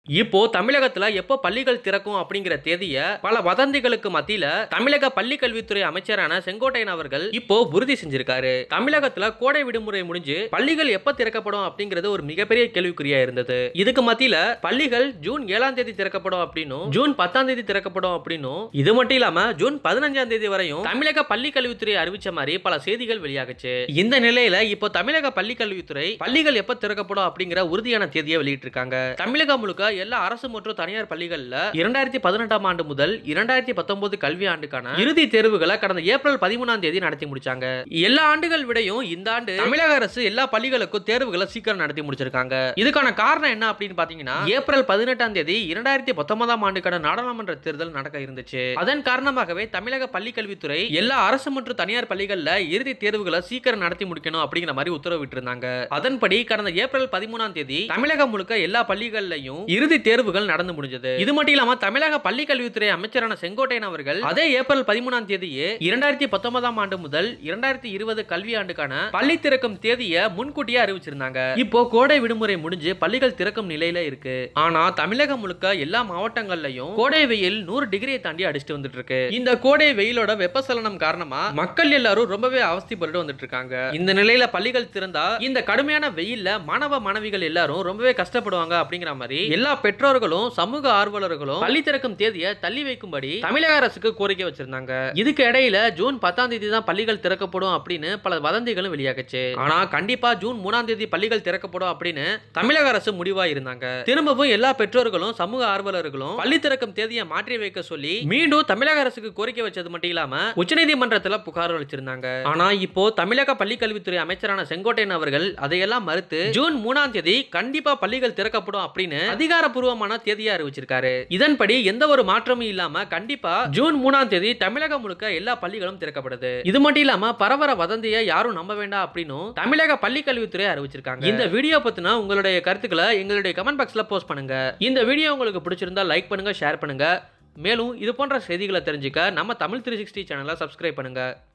இப்போ தமிழகத்துல எப்போ பள்ளிகள் திறக்கும் அப்படிங்கிற தேதிய பல வதந்திகளுக்கு மத்தியில தமிழக பள்ளி கல்வித்துறை அமைச்சரான செங்கோட்டையன் அவர்கள் இப்போ உறுதி செஞ்சிருக்காரு தமிழகத்துல கோடை விடுமுறை முடிஞ்சு பள்ளிகள் எப்ப திறக்கப்படும் அப்படிங்கிறது ஒரு மிகப்பெரிய கேள்விக்குறியா இருந்தது இதுக்கு மத்தியில பள்ளிகள் ஜூன் ஏழாம் தேதி திறக்கப்படும் அப்படின்னும் ஜூன் பத்தாம் தேதி திறக்கப்படும் அப்படின்னும் இது மட்டும் இல்லாம ஜூன் பதினஞ்சாம் தேதி வரையும் தமிழக பள்ளி கல்வித்துறை அறிவிச்ச மாதிரி பல செய்திகள் வெளியாகுச்சு இந்த நிலையில இப்போ தமிழக பள்ளி கல்வித்துறை பள்ளிகள் எப்ப திறக்கப்படும் அப்படிங்கிற உறுதியான தேதியை வெளியிட்டிருக்காங்க தமிழகம் முழுக்க எல்லா அரசு மற்றும் தனியார் பள்ளிகள்ல இரண்டாயிரத்தி பதினெட்டாம் ஆண்டு முதல் இரண்டாயிரத்தி பத்தொன்பது கல்வி ஆண்டுக்கான இறுதி தேர்வுகளை கடந்த ஏப்ரல் பதிமூணாம் தேதி நடத்தி முடிச்சாங்க எல்லா ஆண்டுகள் விடையும் இந்த ஆண்டு தமிழக அரசு எல்லா பள்ளிகளுக்கும் தேர்வுகளை சீக்கிரம் நடத்தி முடிச்சிருக்காங்க இதுக்கான காரணம் என்ன அப்படின்னு பாத்தீங்கன்னா ஏப்ரல் பதினெட்டாம் தேதி இரண்டாயிரத்தி பத்தொன்பதாம் ஆண்டுக்கான நாடாளுமன்ற தேர்தல் நடக்க இருந்துச்சு அதன் காரணமாகவே தமிழக பள்ளி கல்வித்துறை எல்லா அரசு மற்றும் தனியார் பள்ளிகள்ல இறுதி தேர்வுகளை சீக்கிரம் நடத்தி முடிக்கணும் அப்படிங்கிற மாதிரி உத்தரவிட்டு இருந்தாங்க அதன்படி கடந்த ஏப்ரல் பதிமூணாம் தேதி தமிழகம் முழுக்க எல்லா பள்ளிகள்லயும் இறுதி தேர்வுகள் நடந்து முடிஞ்சது இது மட்டும் இல்லாம தமிழக பள்ளி கல்வித்துறை அமைச்சரான செங்கோட்டையன் அவர்கள் அதே ஏப்ரல் பதிமூணாம் தேதியே இரண்டாயிரத்தி பத்தொன்பதாம் ஆண்டு முதல் இரண்டாயிரத்தி இருபது கல்வி ஆண்டுக்கான பள்ளி திறக்கும் தேதியை முன்கூட்டியே அறிவிச்சிருந்தாங்க இப்போ கோடை விடுமுறை முடிஞ்சு பள்ளிகள் திறக்கும் நிலையில இருக்கு ஆனா தமிழகம் முழுக்க எல்லா மாவட்டங்கள்லயும் கோடை வெயில் நூறு டிகிரியை தாண்டி அடிச்சுட்டு வந்துட்டு இருக்கு இந்த கோடை வெயிலோட வெப்பசலனம் காரணமா மக்கள் எல்லாரும் ரொம்பவே அவஸ்திப்பட்டு வந்துட்டு இருக்காங்க இந்த நிலையில பள்ளிகள் திறந்தா இந்த கடுமையான வெயில்ல மாணவ மாணவிகள் எல்லாரும் ரொம்பவே கஷ்டப்படுவாங்க அப்படிங்கிற மாதிரி எல்லா பெற்றோர்களும் சமூக ஆர்வலர்களும் பள்ளி திறக்கும் தேதியை தள்ளி வைக்கும்படி தமிழக அரசுக்கு கோரிக்கை வச்சிருந்தாங்க இதுக்கு இடையில ஜூன் பத்தாம் தேதி தான் பள்ளிகள் திறக்கப்படும் அப்படின்னு பல வதந்திகளும் வெளியாகுச்சு ஆனா கண்டிப்பா ஜூன் மூணாம் தேதி பள்ளிகள் திறக்கப்படும் அப்படின்னு தமிழக அரசு முடிவா இருந்தாங்க திரும்பவும் எல்லா பெற்றோர்களும் சமூக ஆர்வலர்களும் பள்ளி திறக்கும் தேதியை மாற்றி வைக்க சொல்லி மீண்டும் தமிழக அரசுக்கு கோரிக்கை வச்சது மட்டும் இல்லாம உச்சநீதிமன்றத்துல புகார் அளிச்சிருந்தாங்க ஆனா இப்போ தமிழக பள்ளி கல்வித்துறை அமைச்சரான செங்கோட்டையன் அவர்கள் அதையெல்லாம் மறுத்து ஜூன் மூணாம் தேதி கண்டிப்பா பள்ளிகள் திறக்கப்படும் அப்படின்னு அதிகாரப்பூர்வமான தேதியை அறிவிச்சிருக்காரு இதன்படி எந்த ஒரு மாற்றமும் இல்லாம கண்டிப்பா ஜூன் மூணாம் தேதி தமிழகம் முழுக்க எல்லா பள்ளிகளும் திறக்கப்படுது இது மட்டும் இல்லாம பரவர வதந்தியை யாரும் நம்ப வேண்டாம் அப்படின்னும் தமிழக பள்ளி கல்வித்துறை அறிவிச்சிருக்காங்க இந்த வீடியோ பத்தின உங்களுடைய கருத்துக்களை எங்களுடைய கமெண்ட் பாக்ஸ்ல போஸ்ட் பண்ணுங்க இந்த வீடியோ உங்களுக்கு பிடிச்சிருந்தா லைக் பண்ணுங்க ஷேர் பண்ணுங்க மேலும் இது போன்ற செய்திகளை தெரிஞ்சுக்க நம்ம தமிழ் த்ரீ சிக்ஸ்டி சேனலை சப்ஸ்கிரைப் பண்ணுங்க